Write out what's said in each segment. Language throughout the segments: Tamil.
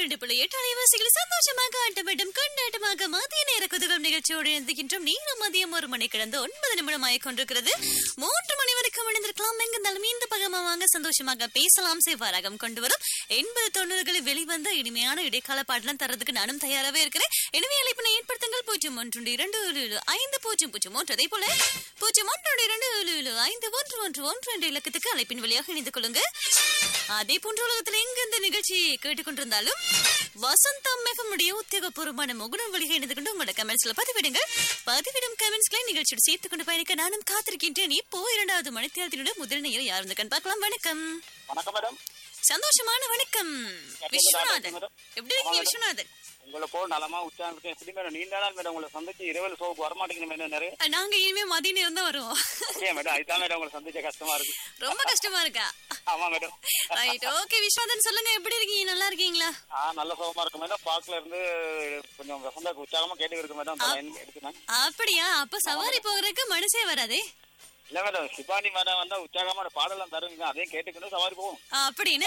ரெண்டு புள்ளி எட்டு அலைவாசிகள் சந்தோஷமாக ஆட்டப்பட்டம் கொண்டாட்டமாக மதிய நேர குதுகம் நிகழ்ச்சியோடு இருந்துகின்றோம் நேரம் மதியம் ஒரு மணி கிடந்து ஒன்பது நிமிடம் ஆகிக் கொண்டிருக்கிறது மூன்று மணி வரைக்கும் இணைந்திருக்கலாம் எங்கிருந்தாலும் இந்த பகமா வாங்க சந்தோஷமாக பேசலாம் செவ்வாரகம் கொண்டு வரும் எண்பது தொண்ணூறுகளில் வெளிவந்த இனிமையான இடைக்கால பாடலாம் தரதுக்கு நானும் தயாராகவே இருக்கிறேன் எனவே அழைப்பினை ஏற்படுத்துங்கள் பூஜ்ஜியம் ஒன்று இரண்டு ஏழு ஏழு ஐந்து பூஜ்ஜியம் பூஜ்ஜியம் ஒன்று அதே போல பூஜ்ஜியம் ஒன்று இரண்டு ஏழு ஏழு ஐந்து ஒன்று ஒன்று ஒன்று என்ற இலக்கத்துக்கு அழைப்பின் வழியாக இணைந்து கொள்ளுங்க அதே போன்ற உலகத்தில் எங்க இந்த நிகழ்ச்சி கேட்டுக்கொண்டிருந்தாலும் வசந்தம் மிகமுடைய உத்தியோகபூர்வமான முகுணம் வழியை இணைந்து கொண்டு உங்களோட கமெண்ட்ஸ்ல பதிவிடுங்க பதிவிடும் கமெண்ட்ஸ்களை நிகழ்ச்சியோடு சேர்த்து கொண்டு பயணிக்க நானும் காத்திருக்கின்றேன் இப்போ இரண்டாவது மணித்தியாலத்தினுடைய முதல் நேரம் யார் இருந்துக்கன்னு பார்க்கலாம் வணக்கம் வணக்கம் மேடம் சந்தோஷமான வணக்கம் விஸ்வநாதன் எப்படி இருக்கீங்க விஸ்வநாதன் உங்களை போ நலமா உற்சாகம் இருக்கு எப்படி மேடம் நீண்ட நாள் மேடம் உங்களை சந்திச்சு இரவில் சோப்பு வரமாட்டேங்குது மேடம் நிறைய நாங்க இனிமே மதிய நேரம் தான் வருவோம் அப்படியே மேடம் அதுதான் மேடம் உங்களை சந்திச்ச கஷ்டமா இருக்கு ரொம்ப கஷ்டமா இருக்கா ஆமா மேடம் ரைட் ஓகே விஸ்வநாதன் சொல்லுங்க எப்படி இருக்கீங்க நல்லா இருக்கீங்களா ஆ நல்ல சோகமா இருக்கு மேடம் பார்க்ல இருந்து கொஞ்சம் வசந்தா உற்சாகமா கேட்டு இருக்கு மேடம் இந்த line எடுத்துனேன் அப்படியா அப்ப சவாரி போகிறதுக்கு மனசே வராதே இல்ல மேடம் சிபானி மேடம் வந்தா உற்சாகமான பாடலாம் தருவீங்க அதையும் கேட்டுக்கிட்டு சவாரி போவோம் அப்படின்னு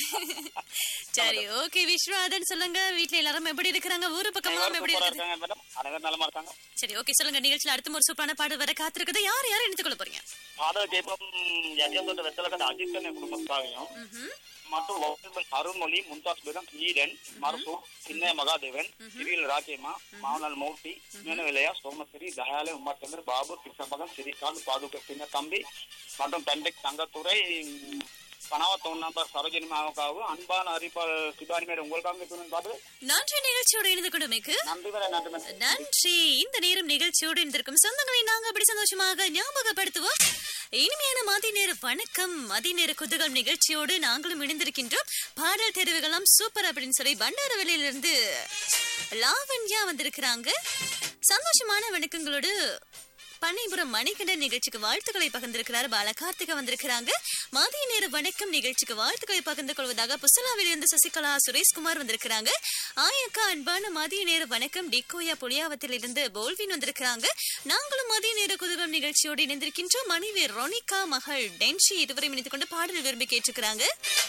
சரி ஓகே விஸ்வநாதன் சொல்லுங்க வீட்ல எல்லாரும் எப்படி இருக்கிறாங்க ஊரு பக்கமெல்லாம் எப்படி சூப்பரா இருக்குது இருக்காங்க மேடம் அனைவரும் நலமா இருக்காங்க சரி ஓகே சொல்லுங்க நிகழ்ச்சியில அடுத்த ஒரு சூப்பரான பாடல் வர காத்திருக்குது யார் யாரும் எடுத்துக் கொள்ள போறீங்க பாடல் கேட்போம் யஜந்தோட்ட வெத்தலக்கட்ட அஜித்தனை குடும்பத்தாவையும் ம்ஹும். மற்றும் வகுப்பில் அருள்மொழி மும்தாஸ் பேகம் ஈடன் மரசு சின்ன மகாதேவன் சிறியல் ராஜேமா மாவனால் மௌட்டி மேனவிலையா சோமஸ்ரீ தயாலய உமாச்சந்திர பாபு கிருஷ்ணபகன் ஸ்ரீகாந்த் பாதுக சின்ன தம்பி மற்றும் தண்டை தங்கத்துறை கனவா தொன் நம்பர் சரோஜினி மாவக்காவும் அன்பான அறிப்பால் சிபானி மேடம் உங்களுக்காக துணை பாடு நன்றி நிகழ்ச்சியோடு இணைந்து கொண்டமைக்கு நன்றி மேடம் நன்றி மேடம் நன்றி இந்த நேரம் நிகழ்ச்சியோடு இருந்திருக்கும் சொந்தங்களை நாங்க அப்படி சந்தோஷமாக ஞாபகப்படுத்துவோம் இனிமையான மதிய நேர வணக்கம் மதிய நேர குதகம் நிகழ்ச்சியோடு நாங்களும் இணைந்திருக்கின்றோம் பாடல் தெரிவுகளாம் சூப்பர் அப்படின்னு சொல்லி பண்டாரவெளியிலிருந்து லாவண்யா வந்திருக்கிறாங்க சந்தோஷமான வணக்கங்களோடு பண்ணைபுரம் மணிகண்டன் நிகழ்ச்சிக்கு வாழ்த்துக்களை பகிர்ந்திருக்கிறார் பாலகார்த்திகா வந்திருக்கிறாங்க மதிய நேர வணக்கம் நிகழ்ச்சிக்கு வாழ்த்துக்களை பகிர்ந்து கொள்வதாக புசலாவில் இருந்து சசிகலா சுரேஷ்குமார் வந்திருக்கிறாங்க ஆயக்கா அன்பான மதிய நேர வணக்கம் டிக்கோயா புளியாவத்தில் இருந்து போல்வின் வந்திருக்கிறாங்க நாங்களும் மதிய நேர குதகம் நிகழ்ச்சியோடு இணைந்திருக்கின்றோம் மனைவி ரொனிகா மகள் டென்ஷி இருவரையும் இணைத்துக் கொண்டு பாடல் விரும்பி கேட்டிருக்கிறாங்க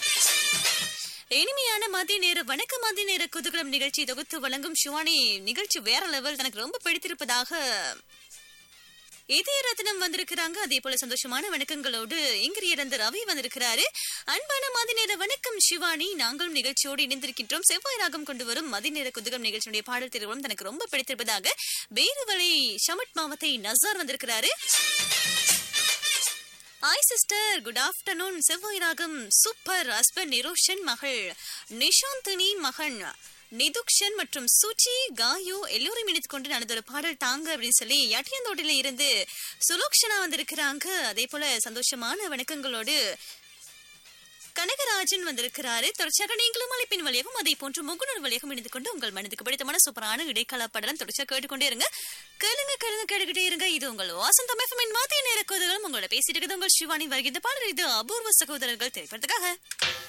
இனிமையான மதிய நேர வணக்க மதிய நேர குதூகலம் நிகழ்ச்சி தொகுத்து வழங்கும் ஷிவானி நிகழ்ச்சி வேற லெவல் தனக்கு ரொம்ப பிடித்திருப்பதாக இதய ரத்னம் வந்திருக்கிறாங்க அதே போல சந்தோஷமான வணக்கங்களோடு இங்கிருந்து ரவி வந்திருக்கிறாரு அன்பான மதி நேர வணக்கம் சிவானி நாங்களும் நிகழ்ச்சியோடு இணைந்திருக்கின்றோம் செவ்வாய் ராகம் கொண்டு வரும் மதி நேர குதுகம் நிகழ்ச்சியுடைய பாடல் திருவிழம் தனக்கு ரொம்ப பிடித்திருப்பதாக பேருவலை ஷமட் மாவத்தை நசார் வந்திருக்கிறாரு ஹாய் சிஸ்டர் குட் ஆஃப்டர்நூன் செவ்வாய் ராகம் சூப்பர் ஹஸ்பண்ட் நிரோஷன் மகள் நிஷாந்தினி மகன் நிதுக்ஷன் மற்றும் சுச்சி காயோ எல்லோரும் இணைத்துக் கொண்டு நடந்த ஒரு பாடல் தாங்க அப்படின்னு சொல்லி யட்டியந்தோட்டில இருந்து சுலோக்ஷனா வந்திருக்கிறாங்க அதே போல சந்தோஷமான வணக்கங்களோடு கனகராஜன் வந்திருக்கிறாரு தொடர்ச்சியாக நீங்களும் அழைப்பின் வழியாகவும் அதே போன்று முகுணர் வழியாகவும் இணைந்து கொண்டு உங்கள் மனதுக்கு பிடித்தமான சூப்பரான இடைக்கால பாடலாம் தொடர்ச்சியாக கேட்டுக்கொண்டே இருங்க கேளுங்க கேளுங்க கேட்டுக்கிட்டே இருங்க இது உங்கள் வாசந்தம் எஃப்எம்மின் மதிய நேர கோதுகளும் உங்களோட பேசிட்டு இருக்குது உங்கள் சிவானி வருகின்ற பாடல் இது அபூர்வ சகோதரர்கள் திரைப்படத்துக்காக